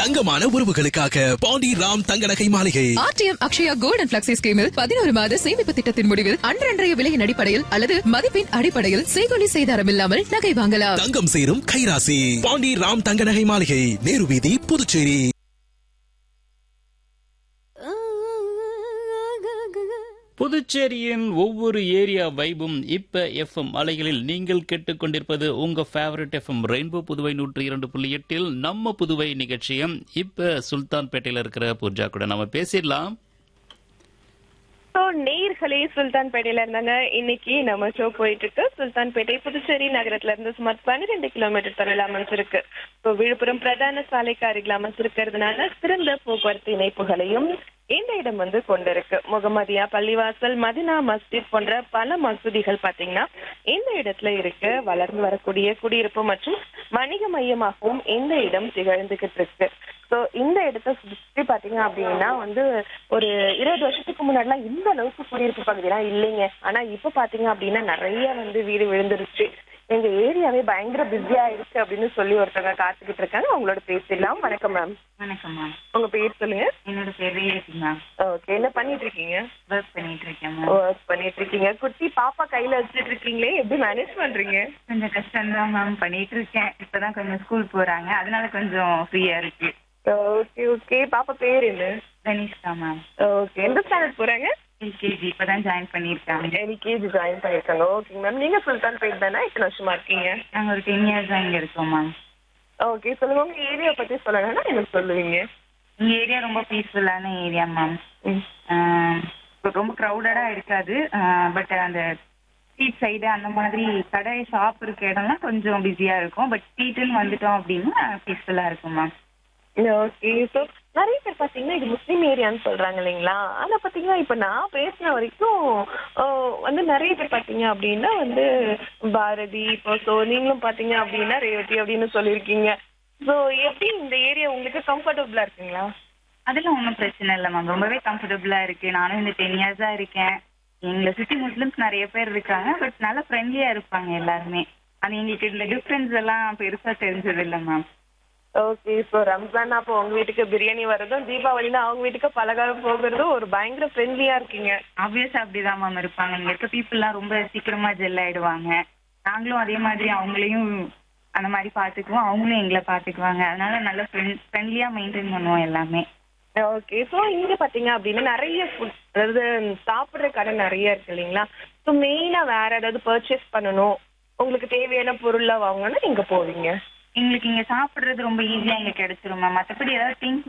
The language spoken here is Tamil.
தங்கமான உறவுகளுக்காக பாண்டி ராம் தங்க நகை மாளிகை ஆர்டிஎம் அக்ஷயா கோல்டன் பிளக்ஸி ஸ்கீமில் பதினோரு மாத சேமிப்பு திட்டத்தின் முடிவில் அன்றன்றைய விலையின் அடிப்படையில் அல்லது மதிப்பின் அடிப்படையில் செய்கொலி செய்தாரம் இல்லாமல் நகை வாங்கலாம் தங்கம் சேரும் கைராசி பாண்டி ராம் தங்க நகை மாளிகை நேரு வீதி புதுச்சேரி புதுச்சேரியின் ஒவ்வொரு ஏரியா வைபும் இப்ப எஃப்எம் அலைகளில் நீங்கள் கேட்டுக்கொண்டிருப்பது உங்க ஃபேவரட் எஃப்எம் ரெயின்போ புதுவை நூற்றி இரண்டு புள்ளி எட்டில் நம்ம புதுவை நிகழ்ச்சியும் இப்ப சுல்தான்பேட்டையில இருக்கிற பூஜா கூட நம்ம பேசிடலாம் ஸோ நேர்களே சுல்தான்பேட்டையில இருந்தாங்க இன்னைக்கு நம்ம ஷோ போயிட்டு இருக்கு சுல்தான்பேட்டை புதுச்சேரி நகரத்துல இருந்து சுமார் பன்னிரெண்டு கிலோமீட்டர் தொலைவில் அமைஞ்சிருக்கு ஸோ விழுப்புரம் பிரதான சாலைக்கு அருகில் அமைஞ்சிருக்கிறதுனால சிறந்த போக்குவரத்து இணைப்புகளையும் இந்த இடம் வந்து கொண்டிருக்கு முகமதியா பள்ளிவாசல் மதினா மஸ்ஜித் போன்ற பல மசூதிகள் பாத்தீங்கன்னா இந்த இடத்துல இருக்கு வளர்ந்து வரக்கூடிய குடியிருப்பு மற்றும் வணிக மையமாகவும் இந்த இடம் திகழ்ந்துகிட்டு இருக்கு ஸோ இந்த இடத்த சுற்றி பாத்தீங்க அப்படின்னா வந்து ஒரு இருபது வருஷத்துக்கு முன்னாடிலாம் இந்த அளவுக்கு குடியிருப்பு பகுதியெல்லாம் இல்லைங்க ஆனா இப்ப பாத்தீங்க அப்படின்னா நிறைய வந்து வீடு விழுந்துருச்சு எங்க ஏரியாவே பயங்கர பிஸியா ஆயிடுச்சு அப்படின்னு சொல்லி ஒருத்தவங்க காத்துக்கிட்டு இருக்காங்க அவங்களோட பேசிடலாம் வணக்கம் மேம் வணக்கம் மேம் உங்க பேர் சொல்லுங்க என்னோட பேர் ரேவதி மேம் ஓகே என்ன பண்ணிட்டு இருக்கீங்க ஒர்க் பண்ணிட்டு இருக்கேன் மேம் ஒர்க் பண்ணிட்டு இருக்கீங்க குட்டி பாப்பா கையில வச்சுட்டு இருக்கீங்களே எப்படி மேனேஜ் பண்றீங்க கொஞ்சம் கஷ்டம் தான் மேம் பண்ணிட்டு இருக்கேன் இப்பதான் கொஞ்சம் ஸ்கூல் போறாங்க அதனால கொஞ்சம் ஃப்ரீயா இருக்கு ஓகே ஓகே பாப்பா பேர் என்ன தனிஷ்கா மேம் ஓகே எந்த ஸ்டாண்டர்ட் போறாங்க எல்கேஜி இப்பதான் ஜாயின் பண்ணிருக்காங்க எல்கேஜி ஜாயின் பண்ணிருக்காங்க ஓகே மேம் நீங்க சுல்தான் பேர் தானே இத்தனை வருஷமா இருக்கீங்க நாங்க ஒரு டென் இயர்ஸ் தான் இங்க இருக்கோம் மேம் ஓகே சொல்லுங்க உங்க ஏரியா பத்தி சொல்லணும்னா எனக்கு சொல்லுவீங்க எங்க ஏரியா ரொம்ப பீஸ்ஃபுல்லான ஏரியா மேம் ரொம்ப க்ரௌடடா இருக்காது பட் அந்த ஸ்ட்ரீட் சைடு அந்த மாதிரி கடை ஷாப் இருக்க இடம்லாம் கொஞ்சம் பிஸியா இருக்கும் பட் ஸ்ட்ரீட்டுன்னு வந்துட்டோம் அப்படின்னா பீஸ்ஃபுல்லா இருக்கும் மேம் ஓகே ஸோ நிறைய பேர் பார்த்தீங்கன்னா இது முஸ்லீம் ஏரியான்னு சொல்றாங்க இல்லைங்களா ஆனா பார்த்தீங்கன்னா இப்போ நான் பேசின வரைக்கும் ஆஹ், வந்து நிறைய பேர் பார்த்தீங்க அப்படின்னா வந்து பாரதி இப்போ ஸோ நீங்களும் பார்த்தீங்க அப்படின்னா ரேவதி அப்படின்னு சொல்லியிருக்கீங்க ஸோ எப்படி இந்த ஏரியா உங்களுக்கு கம்ஃபர்டபுளா இருக்குங்களா அதெல்லாம் ஒன்றும் பிரச்சனை இல்லை மேம் ரொம்பவே கம்ஃபர்டபுளா இருக்கு நானும் இந்த டென் இயர்ஸா இருக்கேன் எங்களை சுத்தி முஸ்லிம்ஸ் நிறைய பேர் இருக்காங்க பட் நல்லா ஃப்ரெண்ட்லியா இருப்பாங்க எல்லாருமே அது எங்களுக்கு இந்த டிஃப்ரென்ஸ் எல்லாம் பெருசா தெரிஞ்சது இல்லை மேம் ஓகே ஸோ ரம்ஜான் அப்போ உங்க வீட்டுக்கு பிரியாணி வர்றதும் தீபாவளினா அவங்க வீட்டுக்கு பலகாரம் போகிறதும் ஒரு பயங்கர ஃப்ரெண்ட்லியா இருக்கீங்க ஆப்வியஸா அப்படிதான் மேம் இருப்பாங்க இங்க இருக்க பீப்புள்லாம் ரொம்ப சீக்கிரமா ஜெல் ஆயிடுவாங்க நாங்களும் அதே மாதிரி அவங்களையும் அந்த மாதிரி பாத்துக்குவோம் அவங்களும் எங்களை பாத்துக்குவாங்க அதனால நல்லா ஃப்ரெண்ட்லியா மெயின்டைன் பண்ணுவோம் எல்லாமே ஓகே ஸோ இங்க பாத்தீங்க அப்படின்னா நிறைய ஃபுட் அதாவது சாப்பிடுற கடை நிறைய இருக்கு இல்லைங்களா ஸோ மெயினா வேற ஏதாவது பர்ச்சேஸ் பண்ணணும் உங்களுக்கு தேவையான பொருள்லாம் வாங்கணும்னா எங்க போவீங்க எங்களுக்கு இங்க சாப்பிடுறது ரொம்ப ஈஸியா இங்க கிடைச்சிரும் மேம் மத்தபடி ஏதாவது திங்ஸ்